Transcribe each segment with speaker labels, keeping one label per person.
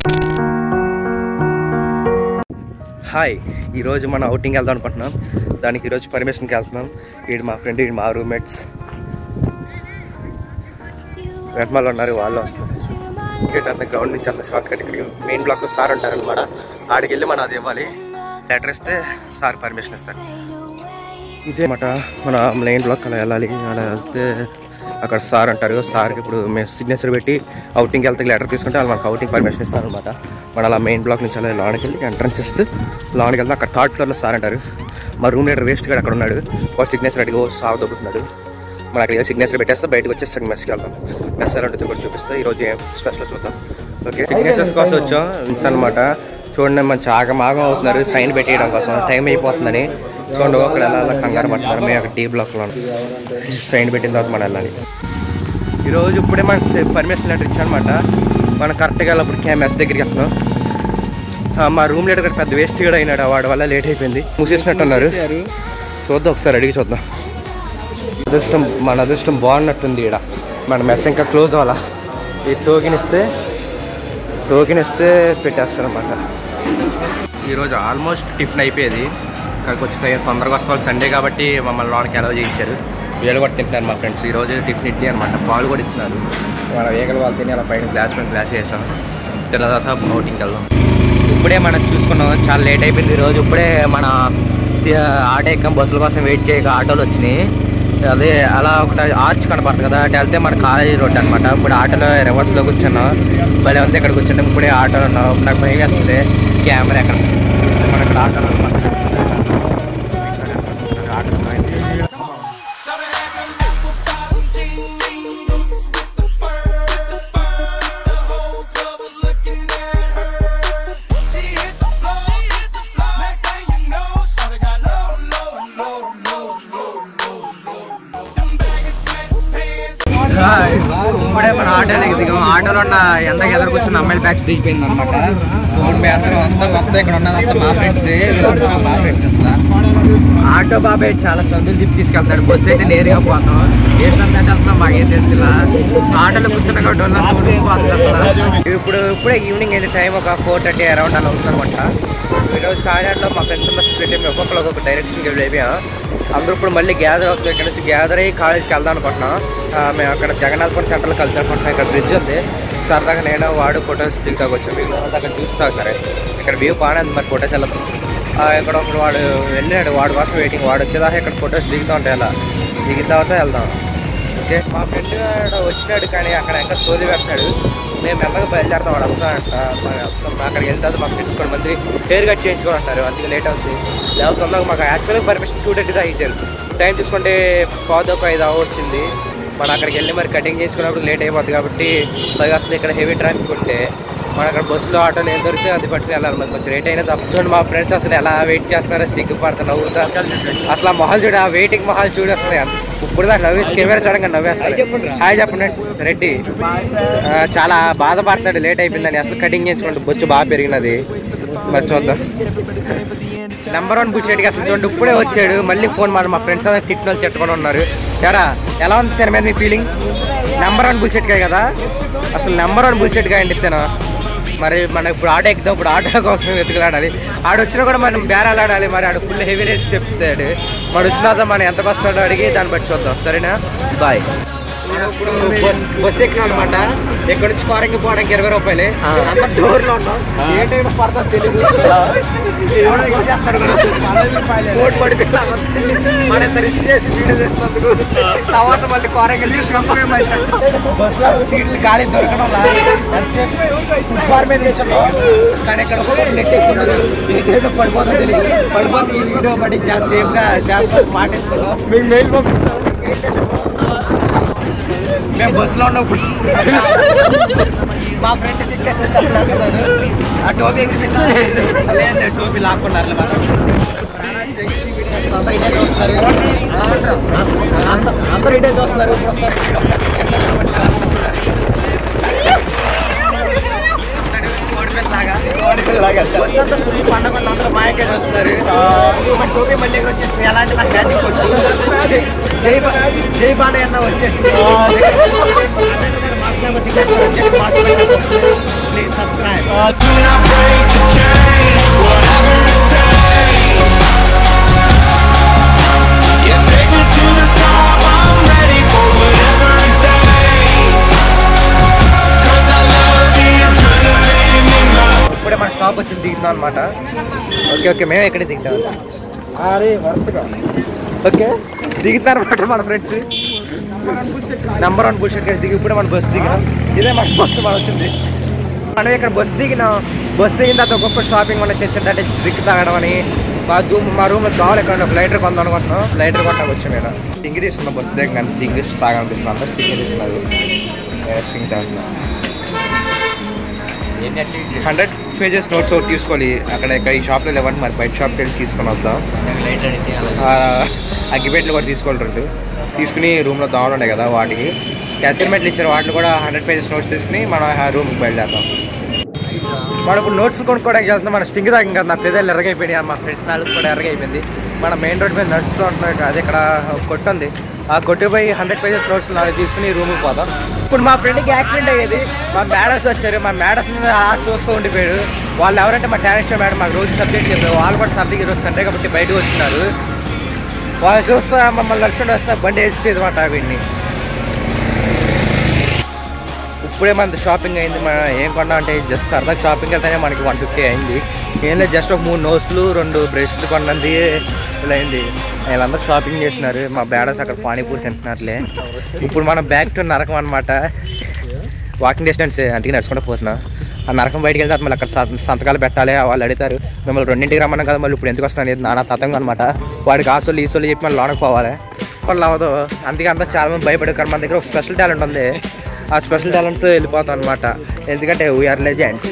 Speaker 1: Hi ఈరోజు మనం outing వెళ్దాం అనుకుంటున్నాం దానికి ఈరోజు పర్మిషన్కి వెళ్తున్నాం వీడు మా ఫ్రెండ్ వీడు మా రూమ్మేట్స్ వెంటమాలు ఉన్నారు వాళ్ళు వస్తారు క్రికెట్ అంత గ్రౌండ్ నుంచి అంత షార్ట్ కట్ ఇక్కడ మెయిన్ బ్లాక్లో సార్ ఉంటారు అనమాట ఆడికి వెళ్ళి మనం అది ఇవ్వాలి లెటర్ ఇస్తే సార్ పర్మిషన్ ఇస్తారు ఇదే మాట మన మెయిన్ బ్లాక్ అలా వెళ్ళాలి అలా వెళ్తే అక్కడ సార్ అంటారు సార్కి ఇప్పుడు మేము సిగ్నేచర్ పెట్టి అవుటింగ్కి వెళ్తే లెటర్ తీసుకుంటే వాళ్ళు మనకు అవుటింగ్ పర్మిషన్ ఇస్తారు అనమాట మన అలా మెయిన్ బ్లాక్ నుంచి అలా లాన్కి వెళ్ళి ఎంట్రన్స్ ఇస్తూ లాన్కి వెళ్తే అక్కడ థర్డ్ ఫ్లోర్లో సార్ అంటారు మా రూమ్ లీడర్ వేస్ట్ గారు అక్కడ ఉన్నాడు ఒక సిగ్నేచర్ అడిగి ఓ సాగు దొబ్బుతున్నాడు మన అక్కడ సిగ్నేచర్ పెట్టేస్తే బయటకు వచ్చేస్తాం మెస్కి వెళ్తాం మెస్ ఎలా ఉంటుంది కూడా చూపిస్తే ఈరోజు ఏం స్పెషల్ చూద్దాం ఓకే సిగ్నేచర్స్ కోసం వచ్చాం ఇన్స్ అనమాట చూడండి మంచి ఆగమాగం అవుతున్నారు సైన్ పెట్టేయడం కోసం టైం అయిపోతుందని చూడండి అక్కడ ఎలా అలా కంగారు పడుతున్నారు మేము అక్కడ టీ బ్లాక్లో సైన్ పెట్టిన తర్వాత మనం వెళ్ళాలి ఈరోజు ఇప్పుడే మనకి పర్మిషన్ లెటర్ ఇచ్చానమాట మనం కరెక్ట్గా అప్పుడు క్యామెస్ దగ్గరికి వెళ్తున్నాం ఆ, మా రూమ్ లీడర్ గారు పెద్ద వేస్ట్ కూడా అయినాడు వాడి వల్ల లేట్ అయిపోయింది మూసేసినట్టున్నారు చూద్దాం ఒకసారి అడిగి చూద్దాం అదృష్టం మన అదృష్టం బాగున్నట్టుంది ఇక్కడ మన మెస్ ఇంకా క్లోజ్ అవ్వాలా ఈ టోకెన్ ఇస్తే టోకెన్ ఇస్తే పెట్టేస్తారన్నమాట ఈరోజు ఆల్మోస్ట్ టిఫిన్ అయిపోయేది ఇక్కడికి వచ్చి ట్రైన్ తొందరగా వస్తాం సండే కాబట్టి మమ్మల్ని లోనికి అలవ్ చేయించారు వీళ్ళు కూడా తింటున్నారు మా ఫ్రెండ్స్ ఈరోజు టిఫిన్ ఇడ్లీ అనమాట పాలు కూడా ఇచ్చినారు మన వేగలు వాళ్ళు తిని అలా పైన గ్లాస్ పైన గ్లాస్ వేసాం తర్వాత అవుటింగ్కి వెళ్దాం ఇప్పుడే మనం చూసుకున్నాం చాలా లేట్ అయిపోయింది ఈరోజు ఇప్పుడే మన తి- ఆటో ఎక్కం బస్సుల కోసం వెయిట్ చేయక ఆటోలు వచ్చినాయి అదే అలా ఒకటి ఆర్చ్ కనపడుతుంది కదా అటు వెళ్తే మన కాలేజీ రోడ్ అనమాట ఇప్పుడు ఆటోలో రివర్స్లో కూర్చున్నాం భలే అంతా ఇక్కడ కూర్చుంటాం ఇప్పుడే ఆటోలో ఉన్నాం ఇప్పుడు నాకు భయం వేస్తుంది కెమెరా ఎక్కడ చూస్తే మన ఇక్కడ ఆటోలో ఉన్నాం. ఆటోలో ఉన్నాం. ఇప్పుడే మన ఆటోలోకి దిగాం ఆటోలో ఉన్న ఎంతకు ఎదురు కూర్చున్న అమ్మాయిల బ్యాచ్ దిగిపోయింది అనమాట మేము అందరం అంతా మొత్తం ఇక్కడ ఉన్నదంతా మా ఫ్రెండ్స్ మా ఫ్రెండ్స్ అసలు ఆటో బాబాయ్ చాలా సందులు తిప్పి తీసుకెళ్తాడు బస్సు అయితే నేరుగా పోతాం ఏ సంత వెళ్తున్నాం మాకేం తెలియదు ఆటోలో కూర్చున్న కాబట్టి ఉన్నంత ఉడికిపోతుంది అసలు ఇప్పుడు ఇప్పుడే ఈవినింగ్ అయితే టైం ఒక ఫోర్ థర్టీ అరౌండ్ అలా అవుతుంది అనమాట ఈరోజు కాకినాడలో మా ఫ్రెండ్స్ అంతా స్ప్లిట్ అయిపోయి ఒక్కొక్కరు ఒక్కొక్క డైరెక్షన్కి వెళ్ళిపోయాం అందరూ ఇప్పుడు మళ్ళీ గ్యాదర్ అవుతుంది ఇక్కడ నుంచి గ్యాదర్ అయ్యి కాలేజ్కి వెళ్దాం అనుకుంటున్నాం ఆ, మేము అక్కడ జగన్నాథపురం సెంటర్లో కలిసి అనుకుంటున్నాం ఇక్కడ బ్రిడ్జ్ ఉంది సరదాగా నేను వాడు ఫొటోస్ దిగుతాకు వచ్చాం వీళ్ళు అంతా అక్కడ చూస్తా ఉన్నారు ఇక్కడ వ్యూ బాగానే ఉంది మరి ఫొటోస్ వెళ్ళదు ఇక్కడ ఒకడు వాడు వెళ్ళాడు వాడు కోసం వెయిటింగ్ వాడు వచ్చేదాకా ఇక్కడ ఫొటోస్ దిగుతూ ఉంటాయి అలా దిగిన తర్వాత వెళ్దాం ఓకే మా ఫ్రెండ్ వచ్చినాడు కానీ అక్కడ ఇంకా స్టోరీ పెడతాడు మేము మెల్లగా బయలుదేరుతాం వాడు వస్తాడంట మరి వస్తాం. అక్కడికి వెళ్తే మా ఫ్రెండ్స్ కూడా మంది హెయిర్ కట్ చేయించుకొని అంటారు అందుకే లేట్ అవుతుంది లేకపోతే తొందరగా మాకు యాక్చువల్గా పర్మిషన్ టూ థర్టీ దాకా ఇచ్చారు టైం చూసుకుంటే పావు ఒక ఐదు అవర్ వచ్చింది మనం అక్కడికి వెళ్ళి మరి కటింగ్ చేయించుకున్నప్పుడు లేట్ అయిపోద్ది కాబట్టి పైగా అసలు ఇక్కడ హెవీ ట్రాఫిక్ ఉంటే మన అక్కడ బస్సులో ఆటోలు ఏం దొరికితే అది పట్టుకుని వెళ్ళాలి మరి కొంచెం లేట్ అయినా తప్ప చూడండి మా ఫ్రెండ్స్ అసలు ఎలా వెయిట్ చేస్తున్నారో సిగ్గుపడతా నవ్వుతా అసలు ఆ మొహాలు చూడు ఆ వెయిటింగ్ మొహాలు చూడు అసలు ఇప్పుడు దాకా నవ్వేసి కెమెరా చూడంగా నవ్వేస్తారు హాయ్ చెప్పండి రెడ్డి ఆ, చాలా బాధపడుతున్నాడు లేట్ అయిపోయిందని అసలు కటింగ్ చేయించుకుంటూ బొచ్చు బాగా పెరిగినది మరి చూద్దాం నెంబర్ వన్ బుషెట్కి అసలు చూడండి ఇప్పుడే వచ్చాడు మళ్ళీ ఫోన్ మాట మా ఫ్రెండ్స్ అందరూ తిట్టిన వాళ్ళు తిట్టుకొని ఉన్నారు ఎరా ఎలా ఉంది తెర మీద మీ ఫీలింగ్ నెంబర్ వన్ బుల్షెట్ కాయ కదా అసలు నెంబర్ వన్ బుల్షెట్ కాయ అండి ఇతను మరి మనం ఇప్పుడు ఆటో ఎక్కుదాం ఇప్పుడు ఆటో కోసం వెతుకులాడాలి ఆడు వచ్చినా కూడా మనం బేరాలు ఆడాలి మరి ఆడు ఫుల్ హెవీ రేట్స్ చెప్తాడు మరి వచ్చిన తర్వాత మనం ఎంత వస్తాడో అడిగి దాన్ని బట్టి చూద్దాం సరేనా బాయ్ ఇప్పుడు బస్ బస్ ఎక్కినా అనమాట ఇక్కడ నుంచి కోరంగి పోవడానికి ఇరవై రూపాయలే అంత డోర్ లో ఉన్నాం ఏ టైం పడతా తెలియదు ఎవడో ఏం చేస్తాడు కూడా కోట్ పడిపోయినా మన ఎంత రిస్క్ చేసి వీడియో చేస్తున్నందుకు తర్వాత మళ్ళీ కోరంగి తీసుకుంటాం బస్సులో సీట్లు ఖాళీ దొరకడం ఫార్ మీద నిల్చున్నాం. కానీ ఇక్కడ ఒక నెట్ వేసుకున్నారు ఈ టైంలో పడిపోతుందో తెలియదు పడిపోతే ఈ వీడియో పడి చాలా సేఫ్గా చేస్తాం పాటిస్తున్నాం మీకు మెయిల్ పంపిస్తాం మేము బస్సులో ఉన్నప్పుడు మా ఫ్రెండ్ సిక్కేస్తే తప్పలేస్తాడు ఆ టోపీ ఎగిరిపోయింది. లేదు టోపీ లాక్కున్నారు మనం అందరూ ఇటే చూస్తున్నారు అందరూ- అందరూ ఇటే చూస్తున్నారు ఇప్పుడు ఒకసారి బస్సు అంతా ఫుల్ పండగ ఉంది. అందరూ మా ఎక్కడ వస్తున్నారు మన టోపీ మళ్ళీ వచ్చేసింది ఎలాంటి నాకు మ్యాజిక్ వచ్చు జై- జై బా- జై బాలయ్య అన్న వచ్చేసింది please subscribe
Speaker 2: But soon I break the chains, whatever it takes. Yeah, take me to the top, I'm ready for whatever it takes. Cause I love the adrenaline in my
Speaker 1: ఇప్పుడే మన stop వచ్చి దిగుతాం అనమాట okay okay మేము ఎక్కడ దిగుతాం okay దిగుతారు అనమాట మన friends number one బుషెట్ కేసు దిగి ఇప్పుడే మన బస్ దిగినాం ఇదే మన బస్సు మన వచ్చింది మనం ఇక్కడ బస్ దిగినాం బస్ దిగిన తర్వాత ఒక్కొక్క షాపింగ్ మన చిన్న అంటే డ్రిక్ తాగడం అని మా రూమ్ మా రూమ్లో దోవలు ఎక్కడ ఒక లైటర్ కొందాం అనుకుంటున్నాం లైటర్ కొట్టడానికి వచ్చాం నేను టింగి తీసుకున్నాం బస్ దగ్గర కానీ టింగి తాగనిపిస్తున్నాం అంతా టింగి తీసుకున్నారు స్టింగ్ తాగుతున్నాం హండ్రెడ్ పేజెస్ నోట్స్ ఒకటి తీసుకోవాలి అక్కడ ఇక్కడ ఈ షాప్లో లేవండి మరి బయట షాప్కి వెళ్ళి తీసుకొని వద్దాం ఆ, అగ్గిపెట్లు కూడా తీసుకోవాలి రెండు తీసుకుని రూమ్లో దోమలు ఉన్నాయి కదా వాటికి అసైన్మెంట్లు ఇచ్చారు వాటిని కూడా హండ్రెడ్ పేజెస్ నోట్స్ తీసుకుని మనం ఆ రూమ్కి బయలుదేరుతాం మనం ఇప్పుడు నోట్స్ కొనుక్కోవడానికి వెళ్తున్నాం మన స్టింగ్ తాగం కదా నా పెద్దలు ఎర్రగైపోయినాయి మా ఫ్రెండ్స్ నాలుగు కూడా ఎర్రగైపోయింది మన మెయిన్ రోడ్ మీద నడుస్తూ ఉంటున్నాం అది ఇక్కడ ఒక కొట్టు ఉంది ఆ కొట్టు పోయి హండ్రెడ్ పేజెస్ నోట్స్ నాలుగు తీసుకుని రూమ్కి పోదాం ఇప్పుడు మా ఫ్రెండ్కి యాక్సిడెంట్ అయ్యేది మా మేడమ్స్ వచ్చారు మా మేడమ్స్ అలా చూస్తూ ఉండిపోయాడు వాళ్ళు ఎవరంటే మా టాలెంట్ షో మేడం మాకు రోజు సబ్జెక్ట్ చెప్పారు వాళ్ళు కూడా సబ్జెక్ట్ ఈరోజు సండే కాబట్టి బయటకు వచ్చినారు వాళ్ళు చూస్తా మమ్మల్ని నడుచుకుంటూ వస్తా బండి వేసేది మాట వీడిని ఇప్పుడే మనది షాపింగ్ అయింది మనం ఏం కొన్నా అంటే జస్ట్ సరదాగా షాపింగ్ వెళ్తేనే మనకి వన్ ఫిఫ్టీ అయింది ఏం లేదు జస్ట్ ఒక మూడు నోస్లు రెండు బ్రష్లు కొన్నది ఇలా అయింది వీళ్ళందరూ షాపింగ్ చేసినారు మా బేడస్ అక్కడ పానీపూరి తింటున్నారులే ఇప్పుడు మనం బ్యాక్ టు నరకం అనమాట వాకింగ్ డిస్టెన్స్ అందుకే నడుచుకుంటూ పోతున్నా ఆ నరకం బయటికి వెళ్తే మళ్ళీ అక్కడ సంత- సంతకాలు పెట్టాలి వాళ్ళు అడుగుతారు మిమ్మల్ని రెండింటికి రమ్మన్నాం కదా మళ్ళీ ఇప్పుడు ఎందుకు వస్తాను అనేది నానా తతంగా అనమాట వాడికి ఆసోళ్ళు ఈసోళ్ళు చెప్పి మళ్ళీ లోనకి పోవాలి వాళ్ళు అవ్వదు అందుకే అంతా చాలా మంది భయపడే కానీ మన దగ్గర ఒక స్పెషల్ టాలెంట్ ఉంది ఆ స్పెషల్ టాలెంట్తో వెళ్ళిపోతాం అనమాట ఎందుకంటే వీఆర్ లెజెండ్స్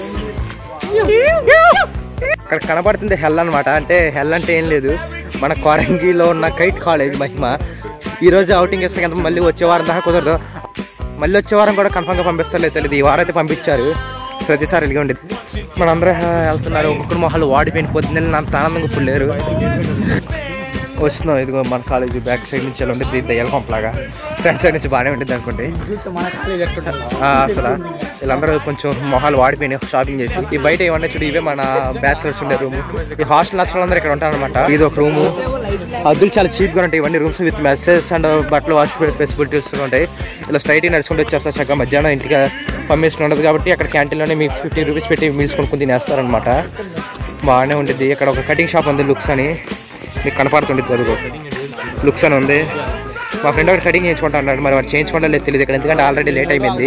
Speaker 1: ఇక్కడ కనబడుతుంది హెల్ అనమాట అంటే హెల్ అంటే ఏం లేదు మన కొరంగిలో ఉన్న కైట్ కాలేజ్ మహిమ ఈరోజు అవుటింగ్ ఇస్తే కనుక మళ్ళీ వచ్చే వారం దాకా కుదరదు మళ్ళీ వచ్చే వారం కూడా కన్ఫామ్గా పంపిస్తారు లేదు తెలియదు ఈ వారం అయితే పంపించారు ప్రతిసారి ఇలాగే ఉండేది మనందరూ వెళ్తున్నారు ఒక్కొక్కరు మొహాలు వాడిపోయిన పొద్దున్న అంత ఆనందంగా ఇప్పుడు లేరు వస్తున్నాం ఇదిగో మన కాలేజ్ బ్యాక్ సైడ్ నుంచి ఎలా ఉండేది దయ్యాల పంపలాగా ఫ్రంట్ సైడ్ నుంచి బాగానే ఉండేది అనుకోండి ఆ, అసలు వీళ్ళందరూ కొంచెం మొహాలు వాడిపోయినాయి షాపింగ్ చేసి ఈ బయట ఏమన్నా చూడు ఇవే మన బ్యాచులర్స్ ఉండే రూమ్ ఈ హాస్టల్ నచ్చిన అందరూ ఇక్కడ ఉంటారు అనమాట ఇది ఒక రూము అద్దులు చాలా చీప్ గా ఉంటాయి ఇవన్నీ రూమ్స్ విత్ మెసేజ్ అండ్ బట్టలు వాష్ ఫెసిలిటీస్ ఉంటాయి ఇలా స్ట్రైట్ నడుచుకుంటూ వచ్చేస్తారు చక్కగా మధ్యాహ్నం ఇంటికి పంపించిన ఉండదు కాబట్టి అక్కడ క్యాంటీన్లోనే మీకు ఫిఫ్టీ రూపీస్ పెట్టి మీల్స్ కొనుక్కొని తినేస్తారనమాట బాగానే ఉంటుంది ఇక్కడ ఒక కటింగ్ షాప్ ఉంది లుక్స్ అని మీకు కనపడుతుండేది అదిగో లుక్స్ అని ఉంది మా ఫ్రెండ్ ఒకటి కటింగ్ చేయించుకుంటా అన్నాడు మరి వాడు చేయించుకుంటా లేదు తెలియదు ఇక్కడ ఎందుకంటే ఆల్రెడీ లేట్ అయిపోయింది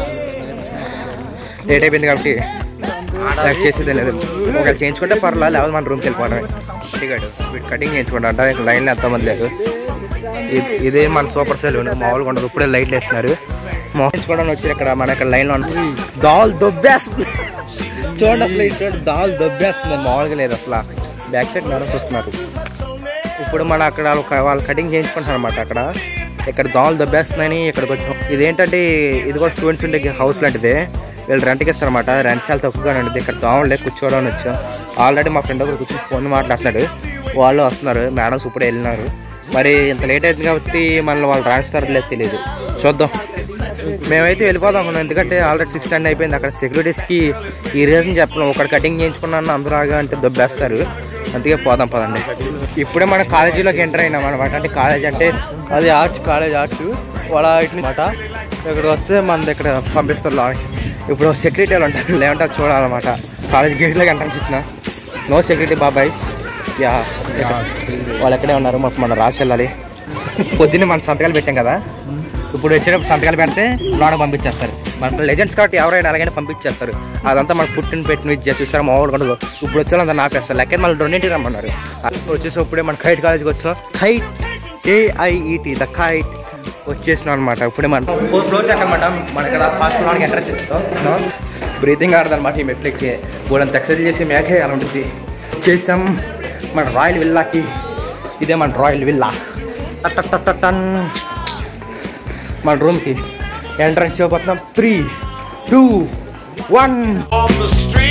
Speaker 1: లేట్ అయిపోయింది కాబట్టి నాకు చేసేదే లేదు ఒకవేళ చేయించుకుంటే పర్లా లేకపోతే మన రూమ్కి వెళ్ళిపోవడమే టికెట్ వీడు కటింగ్ చేయించుకుంటా అంట ఇక్కడ లైన్లో ఎంతమంది లేదు ఇది- ఇదే మన సూపర్ సెలూన్ మామూలుగా ఉండదు ఇప్పుడే లైట్లు వేస్తున్నారు మోహించుకోవడానికి వచ్చి ఇక్కడ మన ఇక్కడ లైన్లో ఉంటుంది దాల్ దొబ్బేస్తుంది చూడండి అసలు ఇటు దాల్ దొబ్బేస్తుంది మామూలుగా లేదు అసలు బ్యాక్ సైడ్ మేడం చూస్తున్నారు ఇప్పుడు మన అక్కడ ఒక- వాళ్ళు కటింగ్ చేయించుకుంటారు అనమాట అక్కడ ఇక్కడ దోమలు దెబ్బేస్తున్నాయని ఇక్కడికి వచ్చాం ఇదేంటంటే ఇది కూడా స్టూడెంట్స్ ఉండే హౌస్ లాంటిదే వీళ్ళు రెంట్కి ఇస్తారనమాట రెంట్ చాలా తక్కువగా ఉంటుంది ఇక్కడ దోమలే కూర్చోవడం వచ్చాం ఆల్రెడీ మా ఫ్రెండ్ ఒకరు కూర్చొని ఫోన్ మాట్లాడుతున్నాడు వాళ్ళు వస్తున్నారు మేడమ్స్ ఇప్పుడే వెళ్ళినారు మరి ఇంత లేట్ అవుతుంది కాబట్టి మనల్ని వాళ్ళు రాణిస్తారో లేదు తెలియదు చూద్దాం మేమైతే వెళ్ళిపోదాం అనుకున్నాం ఎందుకంటే ఆల్రెడీ సిక్స్ టెన్ అయిపోయింది అక్కడ సెక్యూరిటీస్కి ఈ రీజన్ చెప్పడం ఒకటి కటింగ్ చేయించుకున్నాను అందరూ ఆగా అంటే దొబ్బేస్తారు అందుకే పోదాం పదండి ఇప్పుడే మన కాలేజీలోకి ఎంటర్ అయినాం అనమాట అంటే కాలేజ్ అంటే అది ఆర్ట్స్ కాలేజ్ ఆర్ట్స్ వాళ్ళ అనమాట ఇక్కడ వస్తే మన దగ్గర పంపిస్తారు లోనికి ఇప్పుడు సెక్యూరిటీ వాళ్ళు ఉంటారు లేదంటే అది చూడాలన్నమాట కాలేజ్ గేట్లోకి ఎంట్రన్స్ ఇచ్చిన నో సెక్యూరిటీ బాబాయ్ యా వాళ్ళు ఎక్కడే ఉన్నారు మాకు మనం రాసి వెళ్ళాలి పొద్దున్నే మనం సంతకాలు పెట్టాం కదా ఇప్పుడు వచ్చేటప్పుడు సంతకాలు పెడితే లోన పంపించేస్తారు మన లెజెండ్స్ కాబట్టి ఎవరైనా అలాగైనా పంపించేస్తారు అదంతా మనకు పుట్టిన పెట్టిన విద్య చూసారా మామూలుగా ఉండదు ఇప్పుడు వచ్చేదంతా నాపేస్తారు లెక్క మళ్ళీ రెండింటికి రమ్మన్నారు వచ్చేసి ఇప్పుడే మన ఖైట్ కాలేజ్కి వచ్చాం ఖైట్ ఏఐఈటి ద ఖైట్ వచ్చేసినాం అనమాట ఇప్పుడే మనం ఫోర్ ఫ్లోర్స్ ఎక్కడమాట మన ఇక్కడ ఫాస్ట్ ఫ్లోర్కి ఎంటర్ చేస్తాం బ్రీతింగ్ ఆడదన్నమాట ఈ మెట్లకి వాళ్ళంత ఎక్సర్సైజ్ చేసి మేకే అలా ఉంటుంది చేసాం మన రాయల్ విల్లాకి ఇదే మన రాయల్ విల్లా టన్ మన రూమ్కి ఎంట్రన్స్ చేయబోతున్నాం three two one
Speaker 2: on the street.